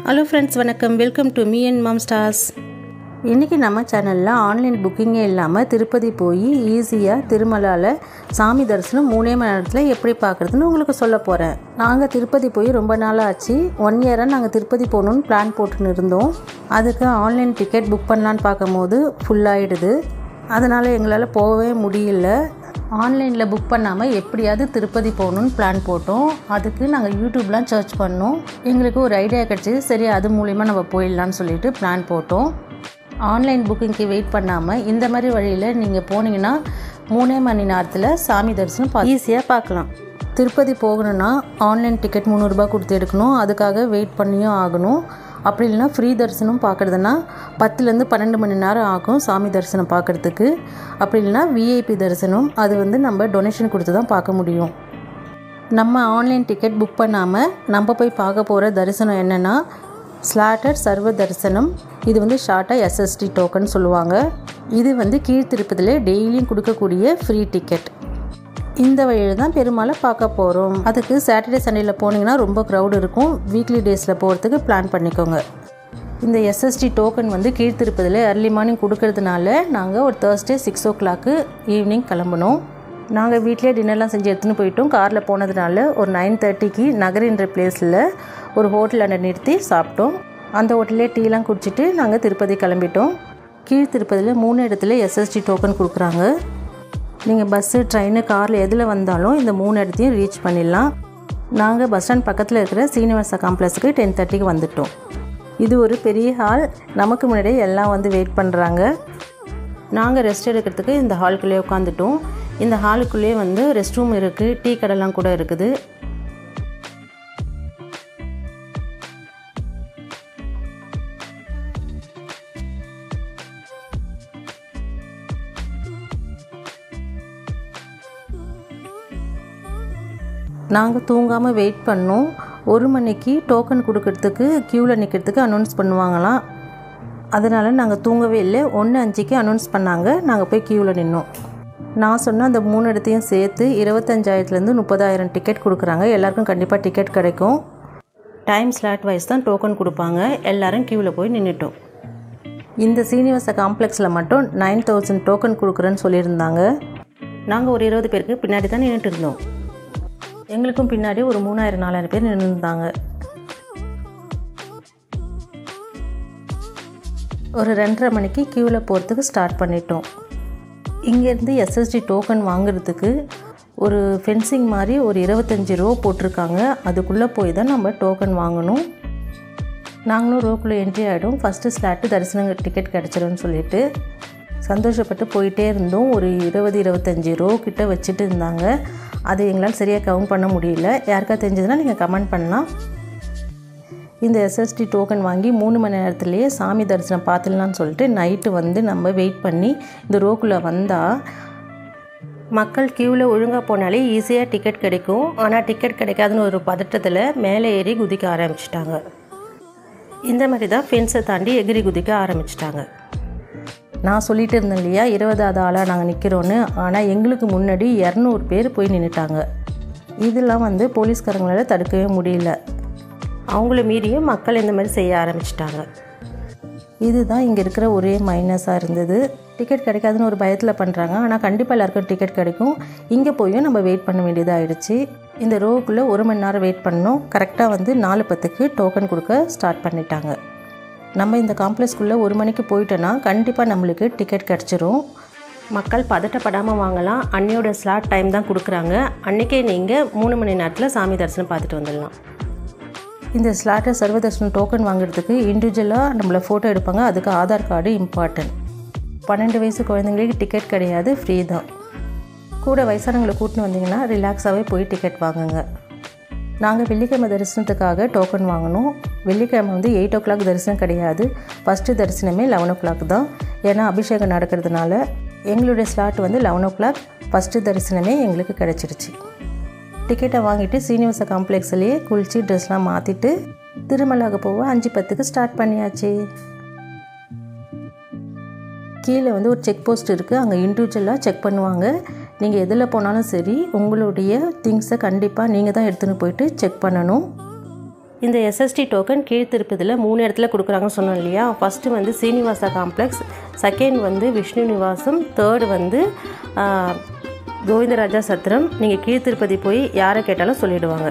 hello friends வணக்கம் welcome to me and mom stars இன்றைக்கி நம்ம சேனலில் ஆன்லைன் புக்கிங்கே இல்லாமல் திருப்பதி போய் ஈஸியாக திருமலாவில் சாமி தரிசனம் மூணே மணி நேரத்தில் எப்படி பார்க்குறதுன்னு உங்களுக்கு சொல்ல போகிறேன் நாங்கள் திருப்பதி போய் ரொம்ப நாள் ஆச்சு ஒன் இயராக நாங்கள் திருப்பதி போகணுன்னு பிளான் போட்டுன்னு இருந்தோம் அதுக்கு ஆன்லைன் டிக்கெட் புக் பண்ணலான்னு பார்க்கும்போது ஃபுல்லாகிடுது அதனால் எங்களால் போகவே முடியல ஆன்லைனில் புக் பண்ணாமல் எப்படியாவது திருப்பதி போகணுன்னு பிளான் போட்டோம் அதுக்கு நாங்கள் யூடியூப்லாம் சர்ச் பண்ணோம் எங்களுக்கு ஒரு ஐடியா கிடச்சிது சரி அது மூலிமா நம்ம போயிடலான்னு சொல்லிட்டு பிளான் போட்டோம் ஆன்லைன் புக்கிங்க்கு வெயிட் பண்ணாமல் இந்த மாதிரி வழியில் நீங்கள் போனீங்கன்னா மூணே மணி நேரத்தில் சாமி தரிசனம் ஈஸியாக பார்க்கலாம் திருப்பதி போகணுன்னா ஆன்லைன் டிக்கெட் முந்நூறுரூபா கொடுத்து எடுக்கணும் அதுக்காக வெயிட் பண்ணியும் ஆகணும் அப்படி இல்லைன்னா ஃப்ரீ தரிசனம் பார்க்குறதுனா பத்துலேருந்து பன்னெண்டு மணி நேரம் ஆகும் சாமி தரிசனம் பார்க்குறதுக்கு அப்படி இல்லைன்னா விஐபி தரிசனம் அது வந்து நம்ம டொனேஷன் கொடுத்து தான் பார்க்க முடியும் நம்ம ஆன்லைன் டிக்கெட் புக் பண்ணாமல் நம்ம போய் பார்க்க போகிற தரிசனம் என்னென்னா ஸ்லாட்டட் சர்வ தரிசனம் இது வந்து ஷார்ட்டாக எஸ்எஸ்டி டோக்கன் சொல்லுவாங்க இது வந்து கீழ்த்திருப்பதில் டெய்லியும் கொடுக்கக்கூடிய ஃப்ரீ டிக்கெட் இந்த வழியில் தான் பெருமாளை பார்க்க போகிறோம் அதுக்கு சாட்டர்டே சண்டேயில் போனீங்கன்னா ரொம்ப க்ரௌட் இருக்கும் வீக்லி டேஸில் போகிறதுக்கு பிளான் பண்ணிக்கோங்க இந்த எஸ்எஸ்டி டோக்கன் வந்து கீழ்த்திருப்பதில் அர்லி மார்னிங் கொடுக்கறதுனால நாங்கள் ஒரு Thursday six o'clock evening கிளம்பணும் நாங்கள் வீட்டிலே டின்னர்லாம் செஞ்சு எடுத்துன்னு போயிட்டோம் காரில் போனதுனால ஒரு நைன் தேர்ட்டிக்கு நகரின்ற பிளேஸில் ஒரு ஹோட்டலில் நிறுத்தி சாப்பிட்டோம் அந்த ஹோட்டல்லே டீலாம் குடிச்சிட்டு நாங்கள் திருப்பதி கிளம்பிட்டோம் கீழ் திருப்பதியில் மூணு இடத்துல எஸ்எஸ்டி டோக்கன் கொடுக்குறாங்க நீங்கள் பஸ்ஸு ட்ரெயின் காரில் எதில் வந்தாலும் இந்த மூணு இடத்தையும் ரீச் பண்ணிடலாம் நாங்கள் பஸ் ஸ்டாண்ட் பக்கத்தில் இருக்கிற சீனிவாசா காம்ப்ளெக்ஸுக்கு டென் தேர்ட்டிக்கு வந்துட்டோம் இது ஒரு பெரிய ஹால் நமக்கு முன்னாடியே எல்லாம் வந்து வெயிட் பண்ணுறாங்க நாங்கள் ரெஸ்ட் எடுக்கிறதுக்கு இந்த ஹாலுக்குள்ளேயே உட்காந்துட்டோம் இந்த ஹாலுக்குள்ளேயே வந்து ரெஸ்ட் ரூம் இருக்குது டீ கடைலாம் கூட இருக்குது நாங்கள் தூங்காமல் வெயிட் பண்ணோம் ஒரு மணிக்கு டோக்கன் கொடுக்கறதுக்கு க்யூவில் நிற்கிறதுக்கு அனௌன்ஸ் பண்ணுவாங்களாம் அதனால் நாங்கள் தூங்கவே இல்லை ஒன்று அஞ்சுக்கு அனௌன்ஸ் பண்ணாங்க நாங்கள் போய் க்யூவில் நின்னோம் நான் சொன்ன அந்த மூணு இடத்தையும் சேர்த்து இருபத்தஞ்சாயிரத்துலேருந்து முப்பதாயிரம் டிக்கெட் கொடுக்குறாங்க எல்லாருக்கும் கண்டிப்பாக டிக்கெட் கிடைக்கும் டைம் ஸ்லாட் வைஸ் தான் டோக்கன் கொடுப்பாங்க எல்லோரும் க்யூவில் போய் நின்றுட்டோம் இந்த சீனிவாச காம்ப்ளெக்ஸில் மட்டும் நைன் தௌசண்ட் டோக்கன் கொடுக்குறேன்னு சொல்லியிருந்தாங்க நாங்கள் ஒரு இருபது பேருக்கு பின்னாடி தான் நின்றுட்டு இருந்தோம் எங்களுக்கும் பின்னாடி ஒரு மூணாயிரம் நாலாயிரம் பேர் நின்றுருந்தாங்க ஒரு ரெண்டரை மணிக்கு க்யூவில் போகிறதுக்கு ஸ்டார்ட் பண்ணிட்டோம் இங்கேருந்து எஸ்எஸ்டி டோக்கன் வாங்குறதுக்கு ஒரு ஃபென்சிங் மாதிரி ஒரு இருபத்தஞ்சி ரோ போட்டிருக்காங்க அதுக்குள்ளே போய் தான் நம்ம டோக்கன் வாங்கணும் நாங்களும் ரோக்குள்ளே என்ட்ரி ஆகிடும் ஃபஸ்ட்டு ஸ்லாட்டு தரிசன டிக்கெட் கிடச்சிரும்னு சொல்லிட்டு சந்தோஷப்பட்டு போயிட்டே இருந்தோம் ஒரு இருபது இருபத்தஞ்சி ரோ கிட்ட வச்சுட்டு இருந்தாங்க அது எங்களால் சரியாக கவுண்ட் பண்ண முடியல யாருக்கா தெரிஞ்சதுன்னா நீங்கள் கமெண்ட் பண்ணலாம் இந்த எஸ்எஸ்டி டோக்கன் வாங்கி மூணு மணி நேரத்துலேயே சாமி தரிசனம் பார்த்துடலான்னு சொல்லிட்டு நைட்டு வந்து நம்ம வெயிட் பண்ணி இந்த ரோக்குள்ளே வந்தால் மக்கள் க்யூவில் ஒழுங்காக போனாலே ஈஸியாக டிக்கெட் கிடைக்கும் ஆனால் டிக்கெட் கிடைக்காதுன்னு ஒரு பதட்டத்தில் மேலே ஏறி குதிக்க ஆரம்பிச்சிட்டாங்க இந்த மாதிரி தான் ஃபென்ஸை தாண்டி எகிரி குதிக்க ஆரம்பிச்சிட்டாங்க நான் சொல்லிட்டு இருந்தேன் இல்லையா இருபதாவது ஆளாக நாங்கள் நிற்கிறோன்னு ஆனால் எங்களுக்கு முன்னாடி இரநூறு பேர் போய் நின்றுட்டாங்க இதெல்லாம் வந்து போலீஸ்காரங்களால் தடுக்கவே முடியல அவங்கள மீறியும் மக்கள் இந்த மாதிரி செய்ய ஆரம்பிச்சிட்டாங்க இதுதான் இங்கே இருக்கிற ஒரே மைனஸாக இருந்தது டிக்கெட் கிடைக்காதுன்னு ஒரு பயத்தில் பண்ணுறாங்க ஆனால் கண்டிப்பாக எல்லாருக்கும் டிக்கெட் கிடைக்கும் இங்கே போயும் நம்ம வெயிட் பண்ண வேண்டியதாகிடுச்சு இந்த ரோவுக்குள்ளே ஒரு மணி நேரம் வெயிட் பண்ணோம் கரெக்டாக வந்து நாலு பத்துக்கு டோக்கன் கொடுக்க ஸ்டார்ட் பண்ணிட்டாங்க நம்ம இந்த காம்ப்ளெக்ஸ்க்குள்ளே ஒரு மணிக்கு போயிட்டோன்னா கண்டிப்பாக நம்மளுக்கு டிக்கெட் கிடச்சிரும் மக்கள் பதட்டப்படாமல் வாங்கலாம் அன்னையோட ஸ்லாட் டைம் தான் கொடுக்குறாங்க அன்றைக்கே நீங்கள் மூணு மணி நேரத்தில் சாமி தரிசனம் பார்த்துட்டு வந்துடலாம் இந்த ஸ்லாட்டை சர்வ தரிசனம் டோக்கன் வாங்குறதுக்கு இண்டிவிஜுவலாக நம்மளை ஃபோட்டோ எடுப்பாங்க அதுக்கு ஆதார் கார்டு இம்பார்ட்டன்ட் பன்னெண்டு வயசு குழந்தைங்களுக்கு டிக்கெட் கிடையாது ஃப்ரீ தான் கூட வயசானவங்களை கூட்டின்னு வந்தீங்கன்னா ரிலாக்ஸாகவே போய் டிக்கெட் வாங்குங்க நாங்கள் வெள்ளிக்கிழமை தரிசனத்துக்காக டோக்கன் வாங்கினோம் வெள்ளிக்கிழமை வந்து எயிட் ஓ கிளாக் தரிசனம் கிடையாது ஃபஸ்ட்டு தரிசனமே லெவன் ஓ கிளாக் தான் ஏன்னா அபிஷேகம் நடக்கிறதுனால எங்களுடைய ஸ்லாட் வந்து லெவன் ஓ கிளாக் ஃபஸ்ட்டு தரிசனமே எங்களுக்கு கிடச்சிருச்சு டிக்கெட்டை வாங்கிட்டு சீனிவாச காம்ப்ளெக்ஸ்லேயே குளித்து ட்ரெஸ்லாம் மாற்றிட்டு திருமலாக போக அஞ்சு பத்துக்கு ஸ்டார்ட் பண்ணியாச்சு கீழே வந்து ஒரு செக் போஸ்ட் இருக்குது அங்கே இண்டிவிஜுவலாக செக் பண்ணுவாங்க நீங்கள் எதில் போனாலும் சரி உங்களுடைய திங்ஸை கண்டிப்பாக நீங்கள் தான் எடுத்துன்னு போயிட்டு செக் பண்ணணும் இந்த எஸ்எஸ்டி டோக்கன் கீழ்த்திருப்பதில் மூணு இடத்துல கொடுக்குறாங்கன்னு சொன்னோம் இல்லையா ஃபஸ்ட்டு வந்து சீனிவாசா காம்ப்ளெக்ஸ் செகண்ட் வந்து விஷ்ணு நிவாசம் தேர்டு வந்து ஆஹ், கோவிந்தராஜா சத்திரம் நீங்கள் கீழ்த்திருப்பதி போய் யாரை கேட்டாலும் சொல்லிடுவாங்க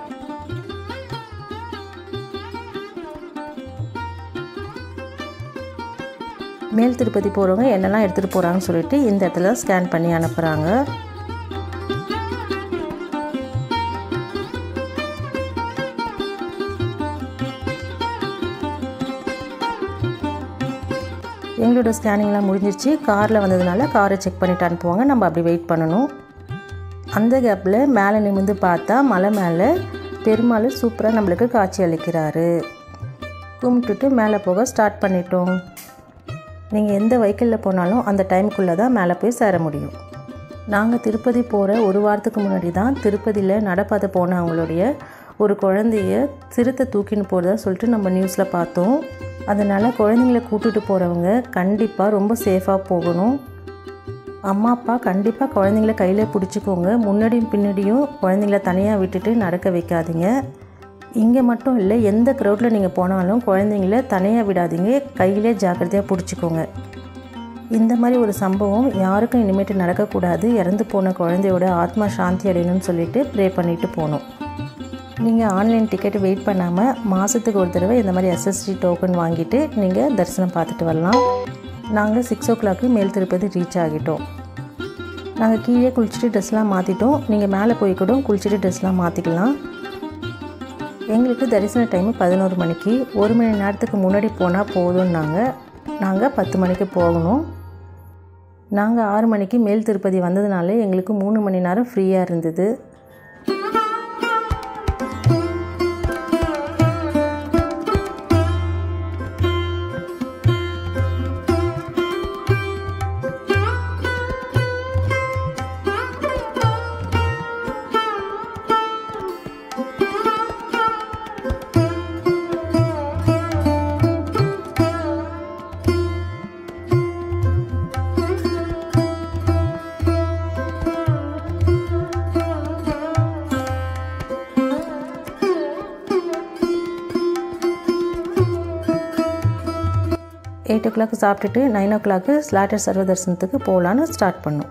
மேல் திருப்பதி போகிறவங்க என்னெல்லாம் எடுத்துகிட்டு போகிறாங்கன்னு சொல்லிட்டு இந்த இடத்துல ஸ்கேன் பண்ணி அனுப்புகிறாங்க எங்களோட ஸ்கேனிங்லாம் முடிஞ்சிருச்சு காரில் வந்ததுனால காரை செக் பண்ணிட்டு அனுப்புவாங்க நம்ம அப்படி வெயிட் பண்ணணும் அந்த கேப்பில் மேலே நிமிர்ந்து பார்த்தா மலை மேலே பெருமாள் சூப்பராக நம்மளுக்கு காட்சி அளிக்கிறாரு கும்பிட்டுட்டு மேலே போக ஸ்டார்ட் பண்ணிட்டோம் நீங்கள் எந்த வெஹிக்கிளில் போனாலும் அந்த டைமுக்குள்ளே தான் மேலே போய் சேர முடியும் நாங்கள் திருப்பதி போகிற ஒரு வாரத்துக்கு முன்னாடி தான் திருப்பதியில் நடப்பாதை போனவங்களுடைய ஒரு குழந்தைய சிறுத்தை தூக்கின்னு போகிறதா சொல்லிட்டு நம்ம நியூஸில் பார்த்தோம் அதனால் குழந்தைங்கள கூட்டிகிட்டு போகிறவங்க கண்டிப்பாக ரொம்ப சேஃபாக போகணும் அம்மா அப்பா கண்டிப்பாக குழந்தைங்கள கையில் பிடிச்சிக்கோங்க முன்னாடியும் பின்னாடியும் குழந்தைங்கள தனியாக விட்டுட்டு நடக்க வைக்காதீங்க இங்கே மட்டும் இல்லை எந்த க்ரௌடில் நீங்கள் போனாலும் குழந்தைங்கள தனியாக விடாதீங்க கையிலே ஜாக்கிரதையாக பிடிச்சிக்கோங்க இந்த மாதிரி ஒரு சம்பவம் யாருக்கும் இனிமேட்டு நடக்கக்கூடாது இறந்து போன குழந்தையோட ஆத்மா சாந்தி அடையணும்னு சொல்லிட்டு ப்ரே பண்ணிட்டு போகணும் நீங்கள் ஆன்லைன் டிக்கெட் வெயிட் பண்ணாமல் மாதத்துக்கு ஒரு தடவை இந்த மாதிரி எஸ்எஸ்டி டோக்கன் வாங்கிட்டு நீங்கள் தரிசனம் பார்த்துட்டு வரலாம் நாங்கள் சிக்ஸ் ஓ கிளாக்கு மேல் திருப்பதி ரீச் ஆகிட்டோம் நாங்கள் கீழே குளிச்சுட்டு ட்ரெஸ்லாம் மாற்றிட்டோம் நீங்கள் மேலே போய் கூட குளிச்சுட்டு ட்ரெஸ்லாம் மாற்றிக்கலாம் எங்களுக்கு தரிசன டைமு பதினோரு மணிக்கு ஒரு மணி நேரத்துக்கு முன்னாடி போனால் போதும்னாங்க நாங்கள் பத்து மணிக்கு போகணும் நாங்கள் ஆறு மணிக்கு மேல் திருப்பதி வந்ததுனால எங்களுக்கு மூணு மணி நேரம் ஃப்ரீயாக இருந்தது எயிட் ஓ கிளாக் சாப்பிட்டுட்டு நைன் ஓ கிளாக்கு ஸ்லாட்டர் சர்வ தரிசனத்துக்கு போகலான்னு ஸ்டார்ட் பண்ணோம்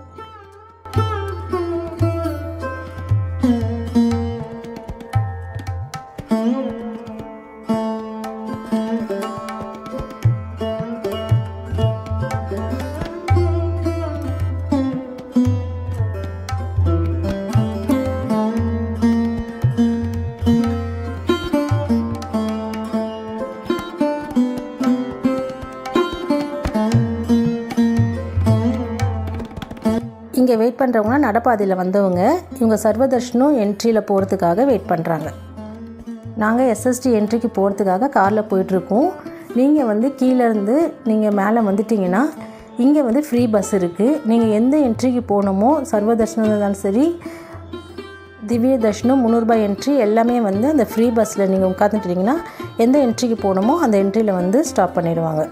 இங்கே வெயிட் பண்ணுறவங்க நடப்பாதையில் வந்தவங்க இவங்க சர்வதர்ஷனும் என்ட்ரியில் போகிறதுக்காக வெயிட் பண்ணுறாங்க நாங்கள் எஸ்எஸ்டி என்ட்ரிக்கு போகிறதுக்காக காரில் போயிட்டுருக்கோம் நீங்கள் வந்து கீழேருந்து நீங்கள் மேலே வந்துட்டிங்கன்னா இங்கே வந்து ஃப்ரீ பஸ் இருக்குது நீங்கள் எந்த என்ட்ரிக்கு போகணுமோ சர்வதர்ஷனம் இருந்தாலும் சரி திவ்ய தர்ஷனம் முந்நூறுபா என்ட்ரி எல்லாமே வந்து அந்த ஃப்ரீ பஸ்ஸில் நீங்கள் உட்காந்துட்டிங்கன்னா எந்த என்ட்ரிக்கு போகணுமோ அந்த என்ட்ரியில் வந்து ஸ்டாப் பண்ணிடுவாங்க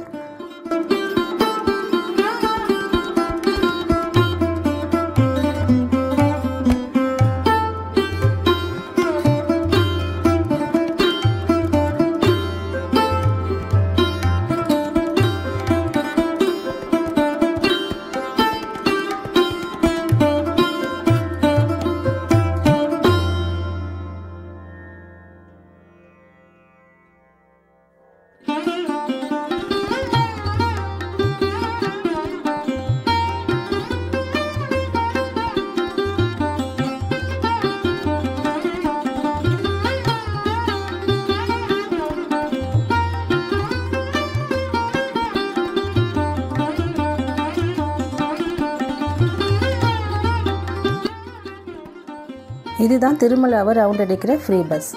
இதுதான் திருமலாவை ரவுண்ட் அடிக்கிற ஃப்ரீ பஸ்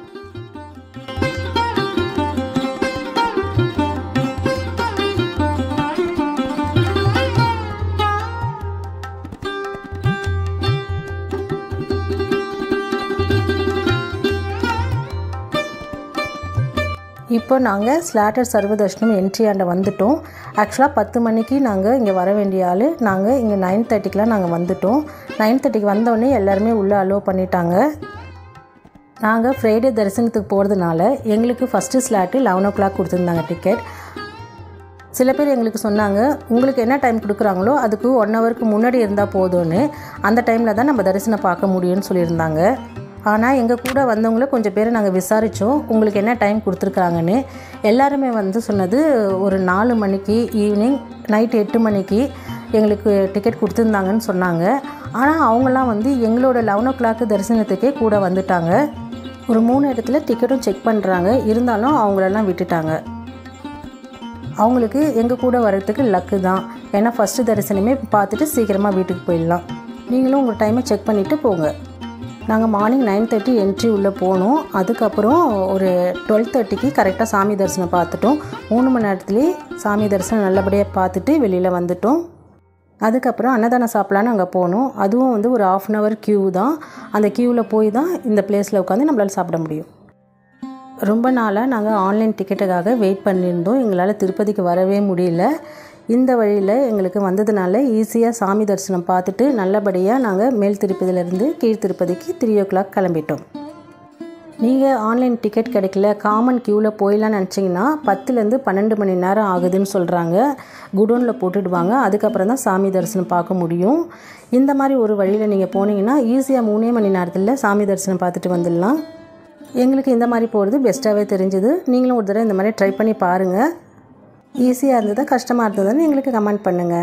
இப்போ நாங்கள் ஸ்லாட்டர் சர்வதர்ஷனம் என்ட்ரி ஆண்ட வந்துட்டோம் ஆக்சுவலாக பத்து மணிக்கு நாங்கள் இங்கே வர வேண்டிய ஆள் நாங்கள் இங்கே நைன் தேர்ட்டிக்கெலாம் நாங்கள் வந்துட்டோம் நைன் தேர்ட்டிக்கு வந்தோடனே எல்லாருமே உள்ளே அலோவ் பண்ணிட்டாங்க நாங்கள் ஃப்ரைடே தரிசனத்துக்கு போகிறதுனால எங்களுக்கு first slot eleven o'clock கொடுத்துருந்தாங்க டிக்கெட் சில பேர் எங்களுக்கு சொன்னாங்க உங்களுக்கு என்ன டைம் கொடுக்குறாங்களோ அதுக்கு ஒன் ஹவருக்கு முன்னாடி இருந்தால் போதும்னு அந்த டைமில் தான் நம்ம தரிசனம் பார்க்க முடியும்னு சொல்லியிருந்தாங்க ஆனால் எங்கள் கூட வந்தவங்கள கொஞ்சம் பேர் நாங்கள் விசாரித்தோம் உங்களுக்கு என்ன டைம் கொடுத்துருக்குறாங்கன்னு எல்லாருமே வந்து சொன்னது ஒரு நாலு மணிக்கு ஈவினிங் நைட் எட்டு மணிக்கு எங்களுக்கு டிக்கெட் கொடுத்துருந்தாங்கன்னு சொன்னாங்க ஆனால் அவங்களாம் வந்து எங்களோட லெவன் ஓ கிளாக்கு தரிசனத்துக்கே கூட வந்துட்டாங்க ஒரு மூணு இடத்துல டிக்கெட்டும் செக் பண்ணுறாங்க இருந்தாலும் அவங்களெல்லாம் விட்டுட்டாங்க அவங்களுக்கு எங்கள் கூட வர்றதுக்கு லக்கு தான் ஏன்னா ஃபஸ்ட்டு தரிசனமே பார்த்துட்டு சீக்கிரமாக வீட்டுக்கு போயிடலாம் நீங்களும் உங்கள் டைமை செக் பண்ணிவிட்டு போங்க நாங்கள் மார்னிங் நைன் தேர்ட்டி என்ட்ரி உள்ளே போனோம் அதுக்கப்புறம் ஒரு டுவெல் தேர்ட்டிக்கு கரெக்டாக சாமி தரிசனம் பார்த்துட்டோம் மூணு மணி நேரத்துலேயே சாமி தரிசனம் நல்லபடியாக பார்த்துட்டு வெளியில் வந்துட்டோம் அதுக்கப்புறம் அன்னதானம் சாப்பிட்லான்னு அங்கே போனோம் அதுவும் வந்து ஒரு ஆஃப் அன் ஹவர் க்யூ தான் அந்த க்யூவில் போய் தான் இந்த பிளேஸில் உட்காந்து நம்மளால் சாப்பிட முடியும் ரொம்ப நாளாக நாங்கள் ஆன்லைன் டிக்கெட்டுக்காக வெயிட் பண்ணியிருந்தோம் எங்களால் திருப்பதிக்கு வரவே முடியல இந்த வழியில் எங்களுக்கு வந்ததுனால ஈஸியாக சாமி தரிசனம் பார்த்துட்டு நல்லபடியாக நாங்கள் மேல் திருப்பதியிலேருந்து கீழ் திருப்பதிக்கு த்ரீ ஓ கிளாக் கிளம்பிட்டோம் நீங்கள் ஆன்லைன் டிக்கெட் கிடைக்கல காமன் க்யூவில் போயிடலான்னு நினச்சிங்கன்னா பத்துலேருந்து பன்னெண்டு மணி நேரம் ஆகுதுன்னு சொல்கிறாங்க குடோனில் போட்டுடுவாங்க அதுக்கப்புறம் தான் சாமி தரிசனம் பார்க்க முடியும் இந்த மாதிரி ஒரு வழியில் நீங்கள் போனீங்கன்னா ஈஸியாக மூணே மணி நேரத்தில் சாமி தரிசனம் பார்த்துட்டு வந்துடலாம் எங்களுக்கு இந்த மாதிரி போகிறது பெஸ்ட்டாகவே தெரிஞ்சுது நீங்களும் ஒரு தடவை இந்த மாதிரி ட்ரை பண்ணி பாருங்கள் ஈஸியாக இருந்ததா கஷ்டமாக இருந்ததுன்னு எங்களுக்கு கமெண்ட் பண்ணுங்கள்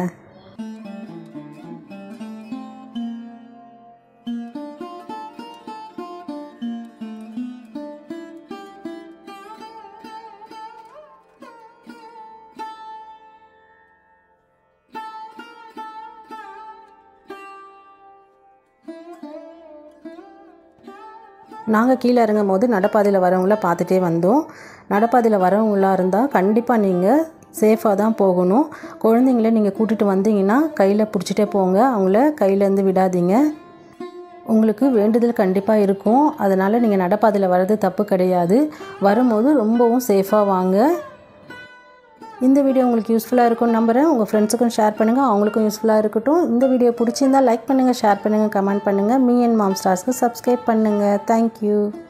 நாங்கள் கீழே இறங்கும் போது நடப்பாதையில் வரவங்கள பார்த்துட்டே வந்தோம் நடப்பாதையில் வரவங்களா இருந்தால் கண்டிப்பாக நீங்கள் சேஃபாக தான் போகணும் குழந்தைங்கள நீங்கள் கூட்டிகிட்டு வந்தீங்கன்னா கையில் பிடிச்சிட்டே போங்க அவங்கள கையிலேருந்து விடாதீங்க உங்களுக்கு வேண்டுதல் கண்டிப்பாக இருக்கும் அதனால் நீங்கள் நடப்பாதையில் வர்றது தப்பு கிடையாது வரும்போது ரொம்பவும் சேஃபாக வாங்க இந்த வீடியோ உங்களுக்கு யூஸ்ஃபுல்லாக இருக்கும்னு நம்புகிறேன் உங்கள் ஃப்ரெண்ட்ஸுக்கும் ஷேர் பண்ணுங்கள் அவங்களுக்கும் யூஸ்ஃபுல்லாக இருக்கட்டும் இந்த வீடியோ பிடிச்சிருந்தால் லைக் பண்ணுங்கள் ஷேர் பண்ணுங்கள் கமெண்ட் பண்ணுங்கள் மீ அண்ட் மாம் ஸ்டார்ஸ்க்கு சப்ஸ்கிரைப் பண்ணுங்கள் தேங்க்யூ